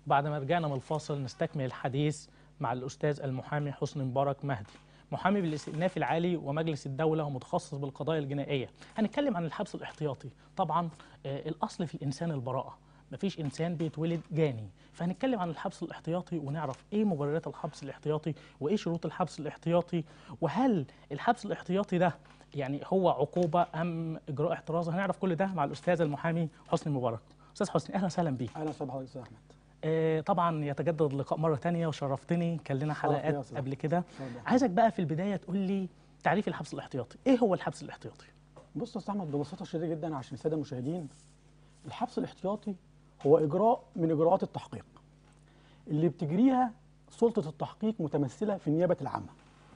بعد ما رجعنا من الفاصل نستكمل الحديث مع الأستاذ المحامي حسني مبارك مهدي محامي بالاستئناف العالي ومجلس الدولة ومتخصص بالقضايا الجنائية هنتكلم عن الحبس الاحتياطي طبعا آه، الأصل في الإنسان البراءة مفيش إنسان بيتولد جاني فهنتكلم عن الحبس الاحتياطي ونعرف إيه مبررات الحبس الاحتياطي وإيه شروط الحبس الاحتياطي وهل الحبس الاحتياطي ده يعني هو عقوبة أم إجراء احتراز هنعرف كل ده مع الأستاذ المحامي حسني مبارك أستاذ حسني أهلا وسهلا بيك اهلا وسهلا بحضرتك يا استاذ احمد آه، طبعا يتجدد اللقاء مرة تانية وشرفتني كان لنا شرف ليا يا حلقات أستاذ قبل كده اتفضل. عايزك بقى في البداية تقول لي تعريف الحبس الاحتياطي ايه هو الحبس الاحتياطي بص يا استاذ احمد ببساطه شديده جدا عشان الساده المشاهدين الحبس الاحتياطي هو اجراء من اجراءات التحقيق اللي بتجريها سلطه التحقيق متمثله في النيابه العامه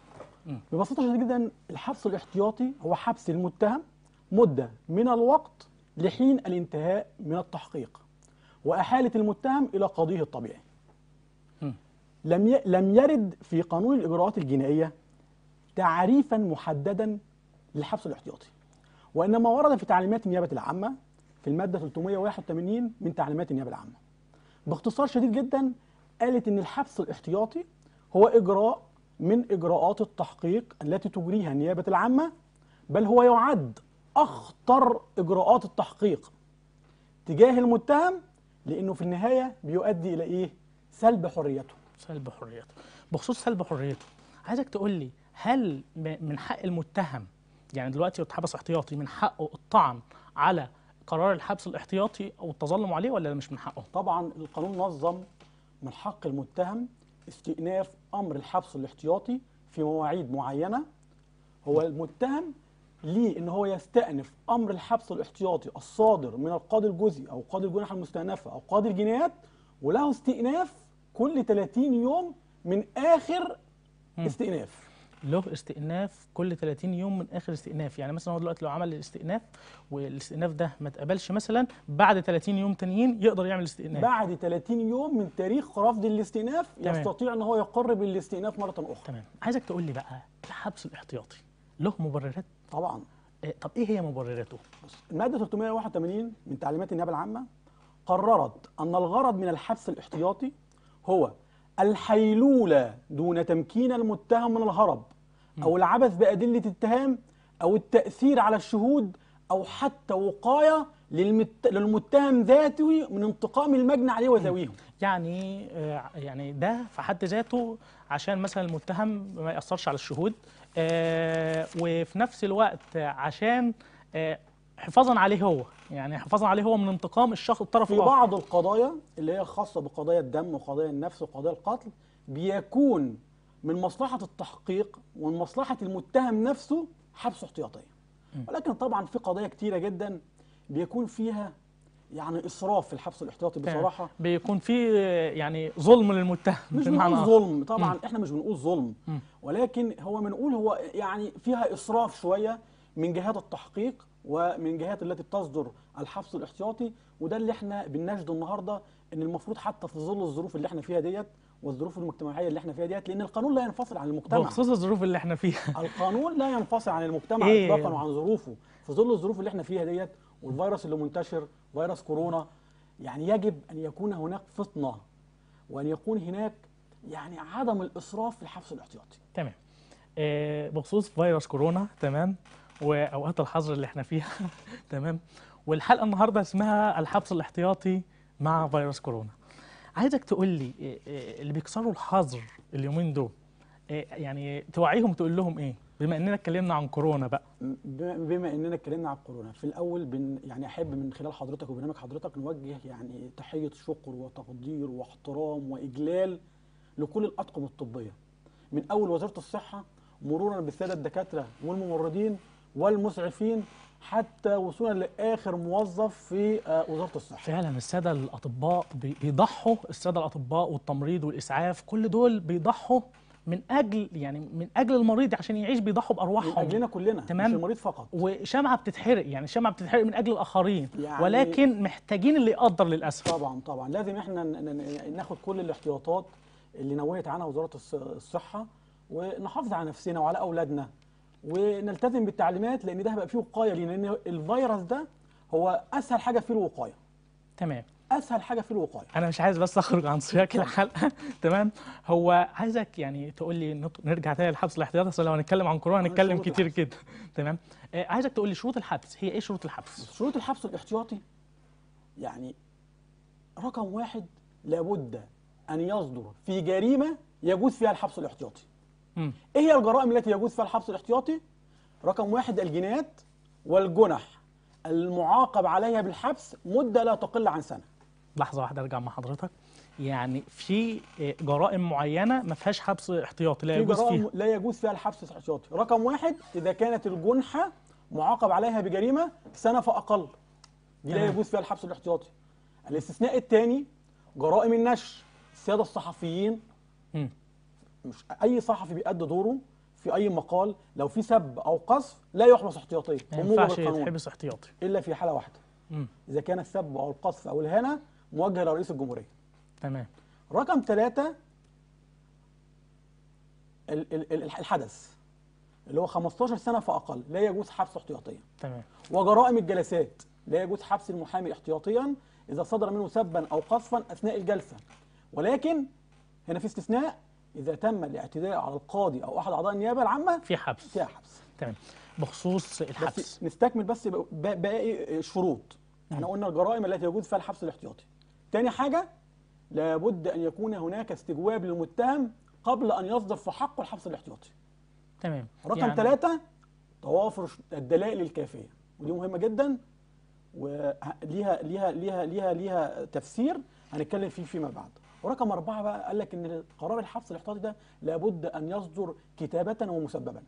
مم. ببساطه شديده جدا الحبس الاحتياطي هو حبس المتهم مده من الوقت لحين الانتهاء من التحقيق واحاله المتهم الى قاضيه الطبيعي مم. لم ي... لم يرد في قانون الاجراءات الجنائيه تعريفا محددا للحبس الاحتياطي وانما ورد في تعليمات النيابه العامه في الماده 381 من تعليمات النيابه العامه باختصار شديد جدا قالت ان الحبس الاحتياطي هو اجراء من اجراءات التحقيق التي تجريها النيابه العامه بل هو يعد اخطر اجراءات التحقيق تجاه المتهم لانه في النهايه بيؤدي الى ايه سلب حريته سلب حريته بخصوص سلب حريته عايزك تقول لي هل م- من حق المتهم يعني دلوقتي اتحبس احتياطي من حقه الطعن على قرار الحبس الاحتياطي او التظلم عليه ولا مش من حقه طبعا القانون نظم من حق المتهم استئناف امر الحبس الاحتياطي في مواعيد معينه هو المتهم ليه ان هو يستأنف امر الحبس الاحتياطي الصادر من القاضي الجزئي او قاضي الجنح المستأنفه او قاضي الجنايات وله استئناف كل 30 يوم من اخر مم. استئناف له استئناف كل 30 يوم من اخر استئناف يعني مثلا هو دلوقتي لو عمل الاستئناف والاستئناف ده ما اتقبلش مثلا بعد 30 يوم تانيين يقدر يعمل استئناف بعد 30 يوم من تاريخ رفض الاستئناف تمام. يستطيع ان هو يقر بالاستئناف مره اخرى تمام عايزك تقول لي بقى الحبس الاحتياطي له مبررات طبعا آه، طب ايه هي مبرراته بص، المادة 381 من تعليمات النيابة العامة قررت أن الغرض من الحبس الاحتياطي هو الحيلولة دون تمكين المتهم من الهرب أو العبث بأدلة اتهام أو التأثير على الشهود أو حتى وقاية للمت... للمتهم ذاته من انتقام المجني عليه وذويهم يعني آه، يعني ده في حد ذاته عشان مثلا المتهم ما يأثرش على الشهود آه، وفي نفس الوقت عشان آه، حفاظا عليه هو يعني حفاظا عليه هو من انتقام الشخص الطرف في الآخر بعض القضايا اللي هي خاصة بقضايا الدم وقضايا النفس وقضايا القتل بيكون من مصلحة التحقيق ومن مصلحة المتهم نفسه حبسه احتياطيا ولكن طبعا في قضايا كتيرة جدا بيكون فيها يعني إسراف في الحبس الاحتياطي بصراحة بيكون في آه، يعني ظلم للمتهم مش بمعنى بنقول آخر. ظلم طبعا احنا مش بنقول ظلم مم. ولكن هو بنقول هو يعني فيها اسراف شويه من جهات التحقيق ومن جهات التي تصدر الحبس الاحتياطي وده اللي احنا بنناشده النهارده ان المفروض حتى في ظل الظروف اللي احنا فيها ديت والظروف المجتمعيه اللي احنا فيها ديت لان القانون لا ينفصل عن المجتمع بخصوص الظروف اللي احنا فيها القانون لا ينفصل عن المجتمع إيه؟ اطلاقا وعن ظروفه في ظل الظروف اللي احنا فيها ديت والفيروس اللي منتشر فيروس كورونا يعني يجب ان يكون هناك فطنه وان يكون هناك يعني عدم الاسراف في الحبس الاحتياطي تمام آه، بخصوص فيروس كورونا تمام واوقات الحظر اللي احنا فيها تمام والحلقه النهارده اسمها الحبس الاحتياطي مع فيروس كورونا عايزك تقول لي آه، آه، اللي بيكسروا الحظر اليومين دول آه، يعني توعيهم تقول لهم ايه بما اننا اتكلمنا عن كورونا بقى بما بما اننا اتكلمنا عن الكورونا في الاول بن يعني احب من خلال حضرتك وبرنامج حضرتك نوجه يعني تحيه شكر وتقدير واحترام واجلال لكل الاطقم الطبيه من اول وزاره الصحه مرورا بالساده الدكاتره والممرضين والمسعفين حتى وصولا لاخر موظف في آه، وزاره الصحه فعلا الساده الاطباء بي- بيضحوا الساده الاطباء والتمريض والاسعاف كل دول بيضحوا من اجل يعني من اجل المريض عشان يعيش بيضحوا من بارواحهم اجلنا كلنا تمام. مش المريض فقط وشمعة بتتحرق يعني شمعة بتتحرق من أجل الآخرين يعني- ولكن محتاجين اللي يقدر للأسف طبعا طبعا لازم احنا ن- ن- ناخد كل الاحتياطات اللي نوهت عنها وزاره الص- الصحه ونحافظ على نفسنا وعلى اولادنا ونلتزم بالتعليمات لان ده هيبقى فيه وقايه لينا لان الفيروس ده هو اسهل حاجه فيه الوقايه تمام اسهل حاجه في الوقايه انا مش عايز بس اخرج عن سياق الحلقه تمام هو عايزك يعني تقول لي نط- نرجع تاني للحبس الاحتياطي اصل لو هنتكلم عن كورونا هنتكلم شروط كتير الحبس. جدا تمام آه، عايزك تقول لي شروط الحبس هي ايه شروط الحبس شروط الحبس الاحتياطي يعني رقم واحد لابد ان يصدر في جريمه يجوز فيها الحبس الاحتياطي مم. ايه هي الجرائم التي يجوز فيها الحبس الاحتياطي رقم واحد الجنايات والجنح المعاقب عليها بالحبس مده لا تقل عن سنه لحظه واحده ارجع مع حضرتك يعني في آه، جرائم معينه ما فيهاش حبس احتياطي لا في يجوز جرائم فيها لا يجوز فيها الحبس الاحتياطي رقم واحد اذا كانت الجنحه معاقب عليها بجريمه سنه فاقل دي لا تمام. يجوز فيها الحبس الاحتياطي الاستثناء الثاني جرائم النشر الساده الصحفيين مم. مش اي صحفي بيأدي دوره في اي مقال لو في سب او قذف لا يحبس احتياطيا ما بموجب ينفعش القانون يتحبس احتياطي الا في حاله واحده مم. اذا كان السب او القذف او الاهانه موجه لرئيس الجمهوريه تمام رقم ثلاثة ال- ال- ال- الحدث اللي هو 15 سنة فأقل لا يجوز حبس احتياطيا تمام وجرائم الجلسات لا يجوز حبس المحامي احتياطيا إذا صدر منه سبا أو قذفا أثناء الجلسة ولكن هنا في استثناء إذا تم الاعتداء على القاضي أو أحد أعضاء النيابة العامة في حبس فيها حبس تمام بخصوص الحبس بس نستكمل بس ب- ب- باقي الشروط احنا قلنا الجرائم التي يجوز فيها الحبس الاحتياطي تاني حاجة لابد أن يكون هناك استجواب للمتهم قبل أن يصدر في حقه الحبس الاحتياطي تمام رقم يعني- ثلاثة توافر ش- الدلائل الكافية ودي مهمة جدا وليها ليها ليها ليها ليها تفسير هنتكلم فيه فيما بعد ورقم أربعة بقى قال لك إن قرار الحبس الاحتياطي ده لابد أن يصدر كتابة ومسببا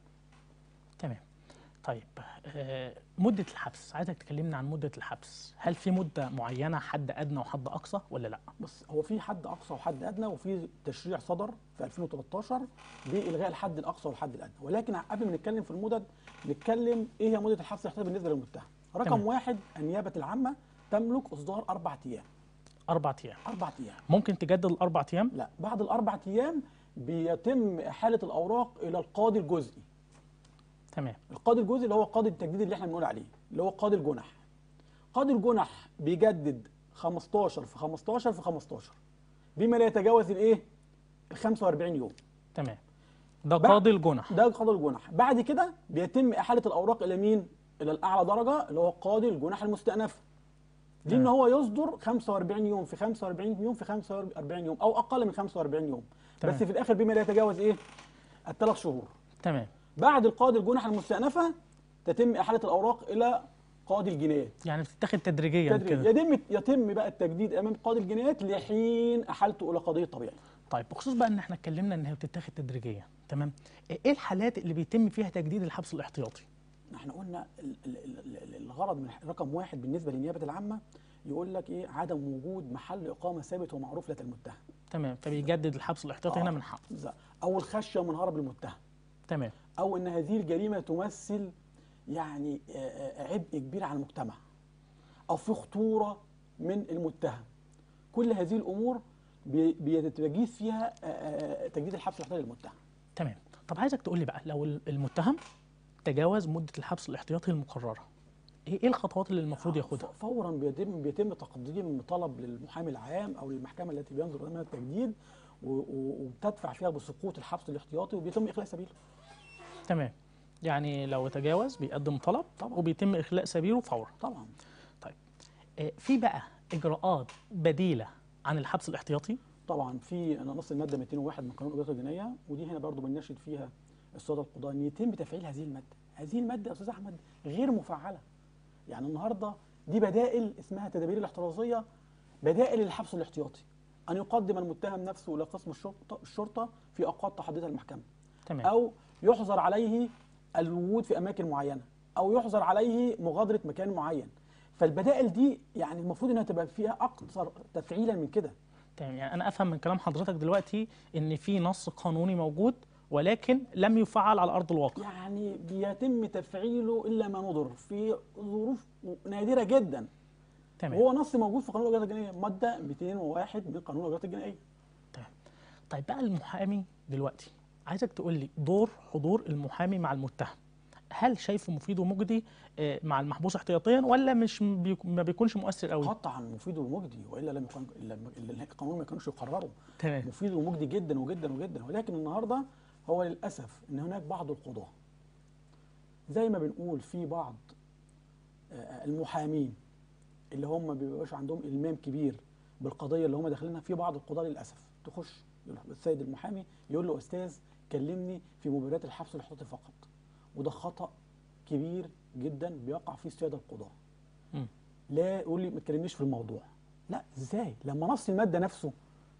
تمام طيب آه، مدة الحبس عايزك تكلمنا عن مدة الحبس هل في مدة معينة حد أدنى وحد أقصى ولا لا بس هو في حد اقصى وحد ادنى وفي تشريع صدر في 2013 بالغاء الحد الاقصى والحد الادنى ولكن قبل ما نتكلم في المدد نتكلم ايه هي مده الحبس الاحتياطي بالنسبه للمتهم رقم تمام. واحد النيابه العامه تملك اصدار اربع ايام أربع أيام اربع ايام ممكن تجدد الأربع أيام لا بعد الاربع ايام بيتم احاله الاوراق الى القاضي الجزئي تمام القاضي الجزئي اللي هو قاضي التجديد اللي احنا بنقول عليه اللي هو قاضي الجنح قاضي الجنح بيجدد 15 في 15 في 15 بما لا يتجاوز الايه ال 45 يوم تمام ده بعد- قاضي الجنح ده قاضي الجنح بعد كده بيتم احاله الاوراق الى مين الى الاعلى درجه اللي هو قاضي الجنح المستأنفه دي ان تمام. هو يصدر 45 يوم في 45 يوم في 45 يوم او اقل من 45 يوم تمام. بس في الاخر بما لا يتجاوز ايه الثلاث شهور تمام بعد القاضي الجنح المستأنفة تتم إحالة الأوراق إلى قاضي الجنايات يعني بتتاخد تدريجيا تدريج. كده يتم يتم بقى التجديد أمام قاضي الجنايات لحين إحالته إلى قضية طبيعي طيب بخصوص بقى ان احنا اتكلمنا ان هي بتتاخد تدريجيا تمام ايه الحالات اللي بيتم فيها تجديد الحبس الاحتياطي احنا قلنا ال- ال- ال- ال- الغرض من رقم واحد بالنسبة للنيابة العامة يقول لك إيه عدم وجود محل إقامة ثابت ومعروف لدى المتهم تمام فبيجدد الحبس الاحتياطي آه. هنا من حقه ز- أو الخشية من هرب المتهم تمام أو أن هذه الجريمة تمثل يعني آه، آه، عبء كبير على المجتمع أو في خطورة من المتهم كل هذه الأمور بي- بيتجيز فيها آه، آه، تجديد الحبس الاحتياطي للمتهم تمام طب عايزك تقول لي بقى لو المتهم تجاوز مده الحبس الاحتياطي المقرره ايه ايه الخطوات اللي المفروض ياخدها ف- فورا بيتم بيتم تقديم طلب للمحامي العام او للمحكمه التي بينظر امامها التجديد و- و- وبتدفع فيها بسقوط الحبس الاحتياطي وبيتم اخلاء سبيله تمام يعني لو تجاوز بيقدم طلب طبعا. وبيتم اخلاء سبيله فورا طبعا طيب آه، في بقى اجراءات بديله عن الحبس الاحتياطي طبعا في نص الماده 201 من قانون الاجراءات الجنائيه ودي هنا برضو بنناشد فيها الساده القضاه ان يتم تفعيل هذه الماده هذه الماده يا استاذ احمد غير مفعله يعني النهارده دي بدائل اسمها التدابير الاحترازيه بدائل للحبس الاحتياطي ان يقدم المتهم نفسه الى قسم الشرطه الشرطه في اوقات تحددها المحكمه تمام او يحظر عليه الوجود في اماكن معينه او يحظر عليه مغادره مكان معين فالبدائل دي يعني المفروض انها تبقى فيها اكثر تفعيلا من كده تمام يعني انا افهم من كلام حضرتك دلوقتي ان في نص قانوني موجود ولكن لم يفعل على ارض الواقع يعني بيتم تفعيله الا ما نضر في ظروف نادره جدا تمام وهو نص موجود في قانون الاجراءات الجنائيه ماده 201 من قانون الاجراءات الجنائيه تمام طيب بقى المحامي دلوقتي عايزك تقول لي دور حضور المحامي مع المتهم هل شايفه مفيد ومجدي آه، مع المحبوس احتياطيا ولا مش بيك- ما بيكونش مؤثر قوي قطعا مفيد ومجدي والا لم يكن الا الم- إلا القانون ما كانوش يقرروا تمام مفيد ومجدي جدا وجدا وجدا ولكن النهارده هو للاسف ان هناك بعض القضاه زي ما بنقول في بعض آه، المحامين اللي هم ما بيبقاش عندهم المام كبير بالقضيه اللي هم داخلينها في بعض القضاه للاسف تخش يروح السيد المحامي يقول له استاذ كلمني في مباريات الحبس الاحتياطي فقط وده خطا كبير جدا بيقع فيه الساده القضاه مم. لا يقول لي ما تكلمنيش في الموضوع لا ازاي لما نص الماده نفسه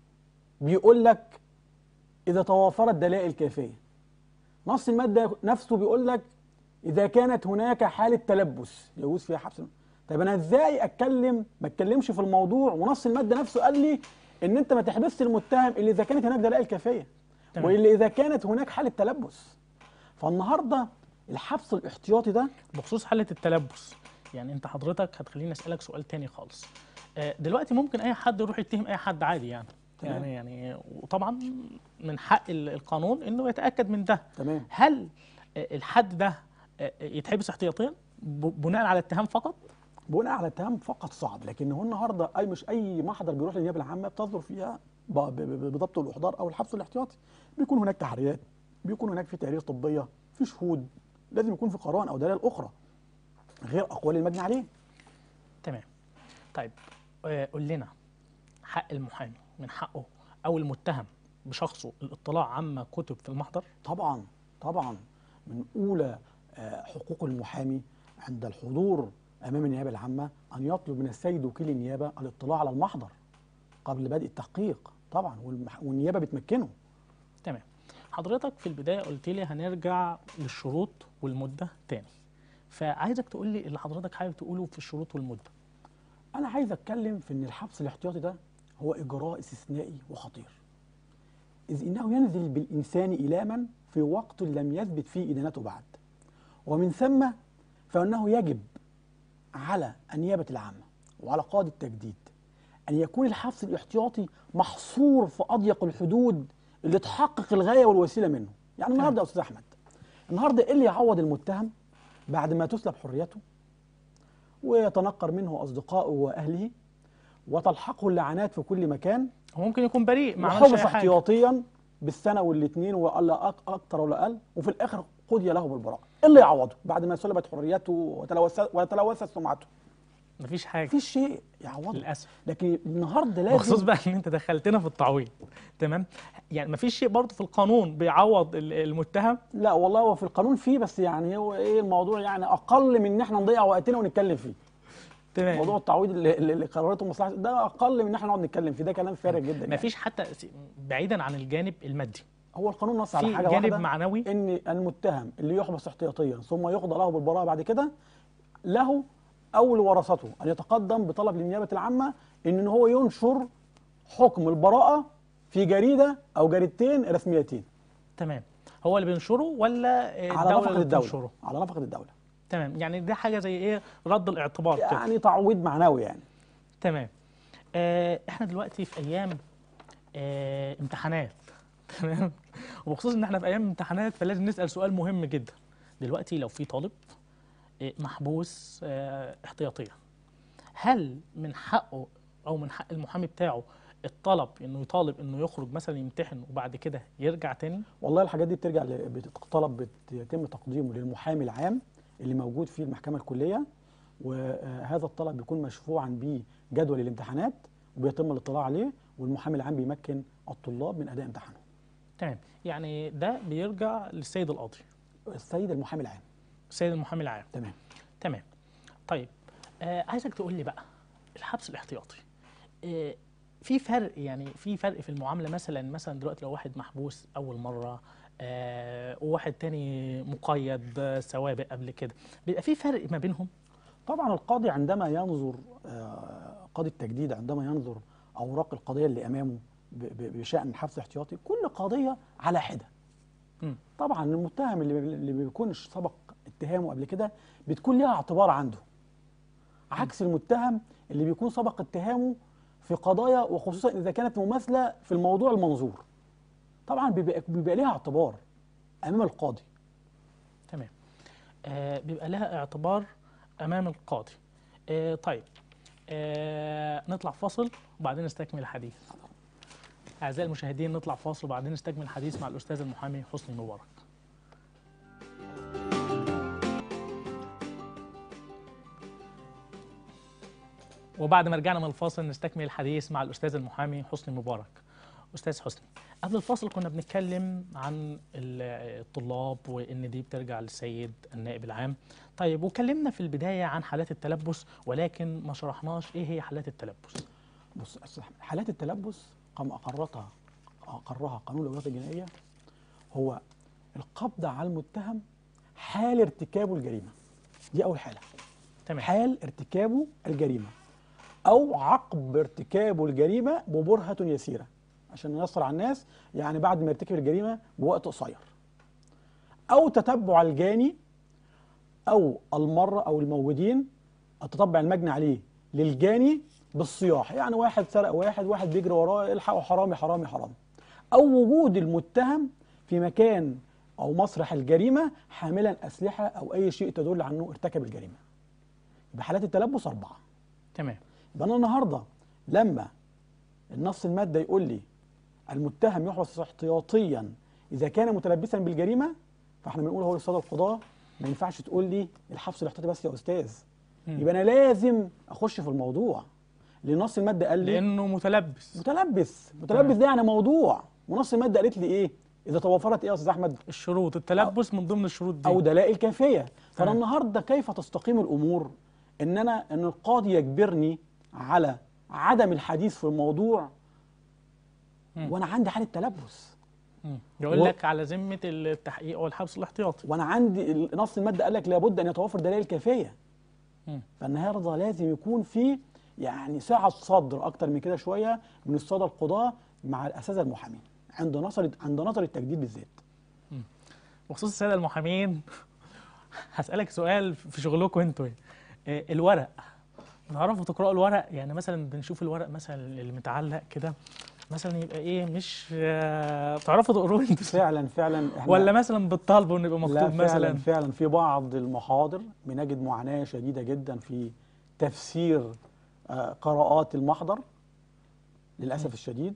بيقول لك اذا توافرت دلائل كافيه نص الماده نفسه بيقول لك اذا كانت هناك حاله تلبس يجوز فيها حبس طيب انا ازاي اتكلم ما اتكلمش في الموضوع ونص الماده نفسه قال لي ان انت ما تحبسش المتهم الا اذا كانت هناك دلائل كافيه تمام. والا اذا كانت هناك حاله تلبس فالنهارده الحبس الاحتياطي ده بخصوص حالة التلبس يعني انت حضرتك هتخليني اسألك سؤال تاني خالص آه، دلوقتي ممكن اي حد يروح يتهم اي حد عادي يعني تمام. يعني يعني وطبعا من حق ال- القانون انه يتأكد من ده تمام هل آه، الحد ده آه، يتحبس احتياطيا ب- بناء على اتهام فقط بناء على اتهام فقط صعب لكن هو النهارده اي مش اي محضر بيروح للنيابه العامه بتصدر فيها ب- ب- ب- بضبط الاحضار او الحبس الاحتياطي بيكون هناك تحريات بيكون هناك في تقارير طبيه في شهود لازم يكون في قرائن او دلائل اخرى غير اقوال المجني عليه تمام طيب آه، قول لنا حق المحامي من حقه او المتهم بشخصه الاطلاع عما كتب في المحضر طبعا طبعا من اولى آه، حقوق المحامي عند الحضور امام النيابه العامه ان يطلب من السيد وكيل النيابه الاطلاع على المحضر قبل بدء التحقيق طبعا والمح- والنيابه بتمكنه تمام حضرتك في البدايه قلت لي هنرجع للشروط والمده تاني فعايزك تقول لي اللي حضرتك حابب تقوله في الشروط والمده أنا عايز أتكلم في إن الحبس الاحتياطي ده هو إجراء استثنائي وخطير. إذ إنه ينزل بالإنسان إلاما في وقت لم يثبت فيه إدانته بعد. ومن ثم فإنه يجب على النيابة العامة وعلى قاضي التجديد أن يكون الحبس الاحتياطي محصور في أضيق الحدود اللي تحقق الغاية والوسيلة منه. يعني النهارده يا أستاذ أحمد النهارده إيه اللي يعوض المتهم بعد ما تسلب حريته ويتنقر منه أصدقائه وأهله وتلحقه اللعنات في كل مكان هو ممكن يكون بريء ما عملش وحبس اي حاجه احتياطيا بالسنة والاثنين ولا أك- أكتر ولا أقل وفي الآخر قضي له بالبراءة إيه اللي يعوضه بعد ما سلبت حريته وتلوثت وتلوثت سمعته مفيش حاجه مفيش شيء يعوضه للاسف لكن النهارده بخصوص لازم بقى ان انت دخلتنا في التعويض تمام يعني مفيش شيء برضه في القانون بيعوض ال- المتهم لا والله هو في القانون فيه بس يعني هو ايه الموضوع يعني اقل من ان احنا نضيع وقتنا ونتكلم فيه تمام موضوع التعويض اللي, اللي اللي قررته مصلحه ده اقل من ان احنا نقعد نتكلم فيه ده كلام فارغ جدا يعني. مفيش حتى س- بعيدا عن الجانب المادي هو القانون نص على في حاجه جانب واحده معنوي ان المتهم اللي يحبس احتياطيا ثم يقضى له بالبراءه بعد كده له او لورثته ان يتقدم بطلب للنيابه العامه ان هو ينشر حكم البراءه في جريده او جريدتين رسميتين تمام هو اللي بينشره ولا آه، على الدوله نفقه اللي الدوله بتنشره على نفقه الدوله تمام يعني دي حاجه زي ايه رد الاعتبار كده يعني تعويض معنوي يعني تمام آه احنا دلوقتي في ايام آه امتحانات تمام وبخصوص ان احنا في ايام امتحانات فلازم نسال سؤال مهم جدا دلوقتي لو في طالب آه محبوس آه احتياطيا هل من حقه او من حق المحامي بتاعه الطلب انه يطالب انه يخرج مثلا يمتحن وبعد كده يرجع تاني والله الحاجات دي بترجع ل- بتطلب بيتم تقديمه للمحامي العام اللي موجود في المحكمه الكليه وهذا الطلب بيكون مشفوعا به جدول الامتحانات وبيتم الاطلاع عليه والمحامي العام بيمكن الطلاب من اداء امتحانهم. تمام يعني ده بيرجع للسيد القاضي السيد المحامي العام السيد المحامي العام تمام. تمام طيب آه عايزك تقول لي بقى الحبس الاحتياطي آه في فرق يعني في فرق في المعامله مثلا مثلا دلوقتي لو واحد محبوس اول مره آه وواحد تاني مقيد آه، سوابق قبل كده بيبقى في فرق ما بينهم طبعا القاضي عندما ينظر آه، قاضي التجديد عندما ينظر اوراق القضيه اللي امامه ب- ب- بشان حبس احتياطي كل قضيه على حده. مم. طبعا المتهم اللي اللي ما بيكونش سبق اتهامه قبل كده بتكون ليها اعتبار عنده. عكس المتهم اللي بيكون سبق اتهامه في قضايا وخصوصا اذا كانت مماثله في الموضوع المنظور. طبعا بيبقى بيبقى ليها اعتبار امام القاضي. تمام آه بيبقى لها اعتبار امام القاضي آه طيب آه نطلع فاصل وبعدين نستكمل الحديث اعزائي المشاهدين نطلع فاصل وبعدين نستكمل الحديث مع الاستاذ المحامي حسني مبارك وبعد ما رجعنا من الفاصل نستكمل الحديث مع الاستاذ المحامي حسني مبارك استاذ حسني قبل الفاصل كنا بنتكلم عن ال- الطلاب وان دي بترجع للسيد النائب العام طيب وكلمنا في البدايه عن حالات التلبس ولكن ما شرحناش ايه هي حالات التلبس بص يا أستاذ أحمد، حالات التلبس قام اقرتها اقرها قانون الاجراءات الجنائيه هو القبض على المتهم حال ارتكابه الجريمه دي اول حاله تمام حال ارتكابه الجريمه او عقب ارتكابه الجريمه ببرهه يسيره عشان نيسر على الناس يعني بعد ما يرتكب الجريمه بوقت قصير او تتبع الجاني او المره او الموجودين التتبع المجني عليه للجاني بالصياح يعني واحد سرق واحد واحد بيجري وراه الحقوا حرامي حرامي حرامي او وجود المتهم في مكان او مسرح الجريمه حاملا اسلحه او اي شيء تدل على انه ارتكب الجريمه يبقى حالات التلبس اربعه تمام يبقى انا النهارده لما النص الماده يقول لي المتهم يحبس احتياطيا اذا كان متلبسا بالجريمه فاحنا بنقول هو للساده القضاه ما ينفعش تقول لي الحبس الاحتياطي بس يا استاذ مم. يبقى انا لازم اخش في الموضوع لان نص الماده قال لي لانه متلبس متلبس متلبس ده يعني موضوع ونص الماده قالت لي ايه اذا توفرت ايه يا استاذ احمد الشروط التلبس من ضمن الشروط دي او دلائل كافيه فانا تمام. النهارده كيف تستقيم الامور ان انا ان القاضي يجبرني على عدم الحديث في الموضوع مم. وانا عندي حاله تلبس مم. يقول و- لك على ذمه التحقيق والحبس الاحتياطي وانا عندي ال- نص الماده قال لك لابد ان يتوفر دلائل كافيه مم. فالنهارده لازم يكون في يعني سعه صدر اكتر من كده شويه من الساده القضاه مع الاساتذه المحامين عند نظر عند نظر التجديد بالذات بخصوص الساده المحامين هسالك سؤال في شغلكم انتوا إيه، الورق بتعرفوا تقراوا الورق يعني مثلا بنشوف الورق مثلا اللي متعلق كده مثلا يبقى ايه مش آه، بتعرفوا تقروه انتوا فعلا فعلا احنا ولا مثلا بتطالبوا ان يبقى لا مكتوب فعلا مثلا فعلا في بعض المحاضر بنجد معاناة شديدة جدا في تفسير آه، قراءات المحضر للأسف الشديد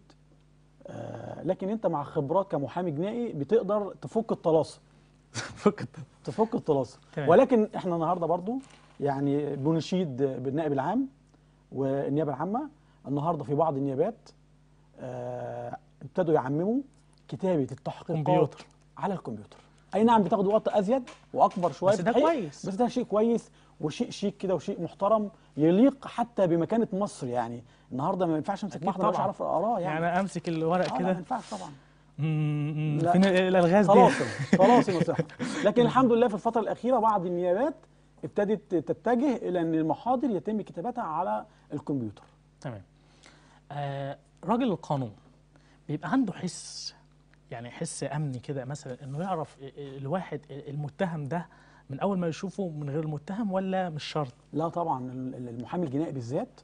آه، لكن أنت مع خبرات كمحامي جنائي بتقدر تفك الطلاسم فكت تفك الطلاسم تمام. ولكن احنا النهارده برضو يعني بنشيد بالنائب العام والنيابه العامه النهارده في بعض النيابات آه، ابتدوا يعمموا كتابه التحقيقات كمبيوتر. على الكمبيوتر اي نعم بتاخد وقت ازيد واكبر شويه بس ده في الحقيقة، كويس. بس ده شيء كويس وشيء شيك كده وشيء محترم يليق حتى بمكانه مصر يعني النهارده ما ينفعش امسك أكيد محضر مش طبعاً. عارف اقراه يعني, يعني امسك الورق آه، لا، ما كده ينفعش طبعا مم، لا. فين الالغاز دي طلاسم طلاسم وسحر لكن الحمد لله في الفتره الاخيره بعض النيابات ابتدت تتجه الى ان المحاضر يتم كتابتها على الكمبيوتر تمام آه راجل القانون بيبقى عنده حس يعني حس امني كده مثلا انه يعرف ال- ال- الواحد المتهم ده من اول ما يشوفه من غير المتهم ولا مش شرط لا طبعا ال- ال- المحامي الجنائي بالذات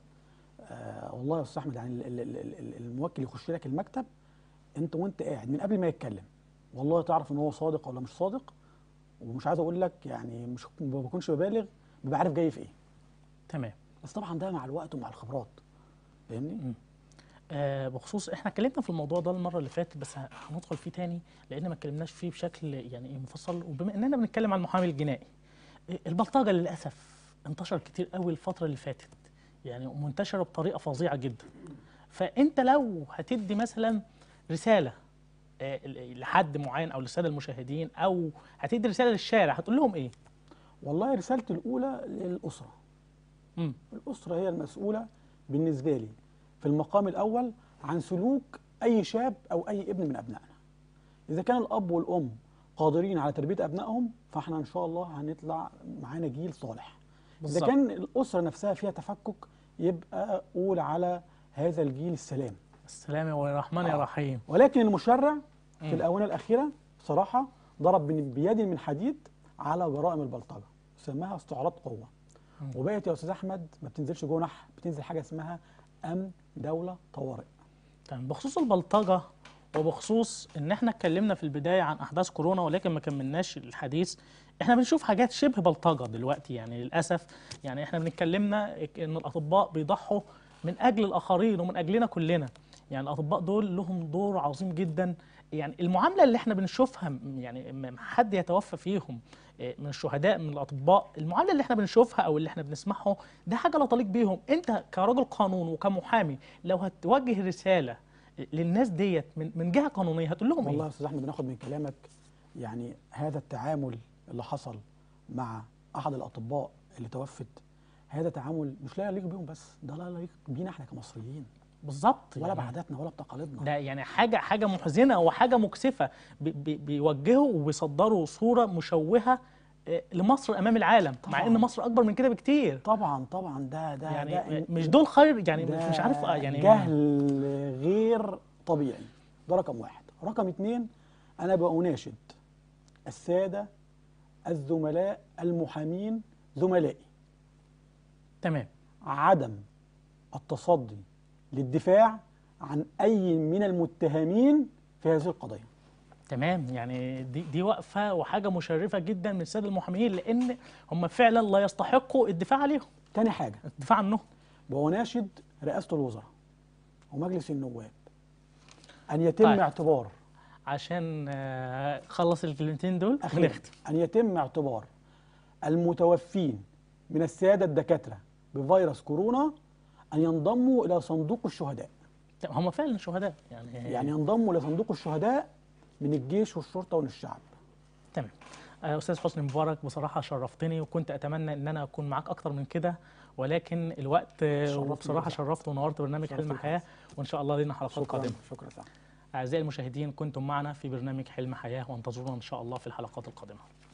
آه والله يا استاذ احمد يعني ال- ال- ال- ال- الموكل يخش لك المكتب انت وانت قاعد من قبل ما يتكلم والله تعرف ان هو صادق ولا مش صادق ومش عايز اقول لك يعني مش ما بكونش ببالغ ببقى عارف جاي في ايه تمام بس طبعا ده مع الوقت ومع الخبرات فاهمني آه بخصوص احنا اتكلمنا في الموضوع ده المره اللي فاتت بس ه- هندخل فيه تاني لان ما اتكلمناش فيه بشكل يعني مفصل وبما اننا بنتكلم عن المحامي الجنائي آه، البلطجه للاسف انتشر كتير قوي الفتره اللي فاتت يعني منتشره بطريقه فظيعه جدا فانت لو هتدي مثلا رساله آه، ل- لحد معين او للساده المشاهدين او هتدي رساله للشارع هتقول لهم ايه؟ والله رسالتي الاولى للاسره مم. الأسرة هي المسؤولة بالنسبة لي في المقام الأول عن سلوك أي شاب أو أي ابن من أبنائنا إذا كان الأب والأم قادرين على تربية أبنائهم فإحنا إن شاء الله هنطلع معانا جيل صالح إذا بالظبط. كان الأسرة نفسها فيها تفكك يبقى قول على هذا الجيل السلام السلام يا رحمن يا آه. رحيم ولكن المشرع مم. في الآونة الأخيرة بصراحة ضرب بن- بيد من حديد على جرائم البلطجة سماها استعراض قوة مم. وبقت يا أستاذ أحمد ما بتنزلش جنح بتنزل حاجة اسمها أمن دولة طوارئ تمام بخصوص البلطجه وبخصوص ان احنا اتكلمنا في البدايه عن احداث كورونا ولكن ما كملناش الحديث احنا بنشوف حاجات شبه بلطجه دلوقتي يعني للاسف يعني احنا بنتكلمنا ان الاطباء بيضحوا من اجل الاخرين ومن اجلنا كلنا يعني الاطباء دول لهم دور عظيم جدا يعني المعامله اللي احنا بنشوفها م- يعني م- حد يتوفى فيهم إيه، من الشهداء من الاطباء المعامله اللي احنا بنشوفها او اللي احنا بنسمعه ده حاجه لا تليق بيهم انت كرجل قانون وكمحامي لو هتوجه رساله للناس ديت من من جهه قانونيه هتقول لهم والله يا ايه استاذ احمد بناخد من كلامك يعني هذا التعامل اللي حصل مع احد الاطباء اللي توفت هذا تعامل مش لا يليق بيهم بس ده لا يليق بينا احنا كمصريين بالظبط ولا يعني بعاداتنا ولا بتقاليدنا ده يعني حاجه حاجه محزنه وحاجه مكسفه بي- بي- بيوجهوا وبيصدروا صوره مشوهه آه، لمصر امام العالم مع طبعاً. ان مصر اكبر من كده بكتير طبعا طبعا ده ده يعني ده مش دول خير يعني ده مش عارف آه، يعني جهل غير طبيعي ده رقم واحد رقم اتنين انا بأناشد السادة الزملاء المحامين زملائي تمام عدم التصدي للدفاع عن أي من المتهمين في هذه القضية تمام يعني دي دي وقفه وحاجه مشرفه جدا من الساده المحامين لان هم فعلا لا يستحقوا الدفاع عليهم تاني حاجة الدفاع عنهم بأناشد رئاسة الوزراء ومجلس النواب أن يتم طيب. اعتبار عشان آه، خلص الكلمتين دول أخيرا ونختم أن يتم اعتبار المتوفين من السادة الدكاترة بفيروس كورونا أن ينضموا إلى صندوق الشهداء طب هم فعلا شهداء يعني يعني ينضموا لصندوق الشهداء من الجيش والشرطة ومن الشعب تمام آه، استاذ حسني مبارك بصراحه شرفتني وكنت اتمنى ان انا اكون معاك اكتر من كده ولكن الوقت آه، شرفني وبصراحه جداً. شرفت ونورت برنامج شرفت حلم جداً. حياه وان شاء الله لنا حلقات شكرا قادمه شكرا سعد اعزائي المشاهدين كنتم معنا في برنامج حلم حياه وانتظرونا ان شاء الله في الحلقات القادمه